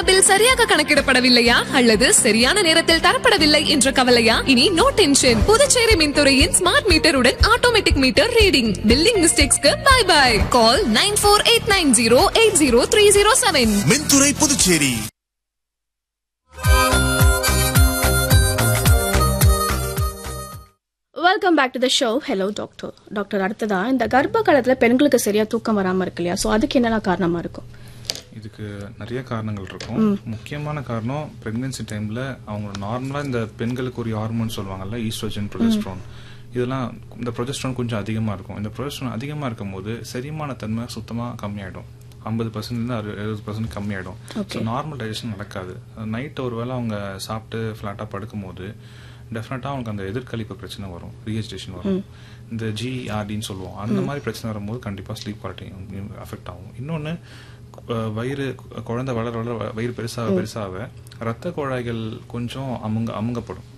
bill சரியாக கணக்கிடப்படவில்லையா அல்லது சரியான நேரத்தில் தரப்படவில்லை என்ற கவலையா இனி நோ டென்ஷன் புதுச்சேரி மின்துறையின் ஸ்மார்ட் மீட்டருடன் ஆட்டோமேட்டிக் மீட்டர் ரீடிங் பில்லிங் மிஸ்டேக்ஸ்க்கு bye bye call nine four eight nine zero eight zero three zero seven மின்துறை Puducherry welcome back to the show hello doctor doctor அடுத்ததா இந்த கர்ப்ப காலத்துல பெண்களுக்கு சரியா தூக்கம் வராம இருக்கு இல்லையா ஸோ அதுக்கு என்னென்ன காரணமா இருக்கும் இதுக்கு நிறைய காரணங்கள் இருக்கும் முக்கியமான காரணம் பிரெக்னன்சி டைம்ல அவங்க நார்மலா இந்த பெண்களுக்கு ஒரு ஹார்மோன் சொல்லுவாங்கல்ல ஈஸ்ட்ரோஜன் ப்ரொஜெஸ்ட்ரான் இதெல்லாம் இந்த ப்ரொஜெஸ்ட்ரான் கொஞ்சம் அதிகமா இருக்கும் இந்த ப்ரொஜெஸ்ட்ரான் அதிகமா இருக்கும் போது செரிமான தன்மை சுத்தமா கம்மியாயிடும் ஐம்பது பர்சன்ட்லேருந்து அறு எழுபது பர்சன்ட் கம்மியாயிடும் ஸோ நார்மல் டைஜஷன் நடக்காது நைட் ஒரு வேளை அவங்க சாப்பிட்டு ஃப்ளாட்டாக படுக்கும்போது டெஃபினட்டாக அவங்களுக்கு அந்த எதிர்கழிப்பு பிரச்சனை வரும் ரீஹெஜிடேஷன் வரும் இந்த ஜிஆர்டின்னு சொல்லுவோம் அந்த மாதிரி பிரச்சனை வரும்போது கண்டிப்பாக ஸ்லீப் குவாலிட்டி அஃபெக்ட் ஆகும் இன்னொன்று வயிறு கு- குழந்தை வளர வளர வ- வயிறு பெருசாக பெருசாக ரத்த குழாய்கள் கொஞ்சம் அமுங்க அமுங்கப்படும்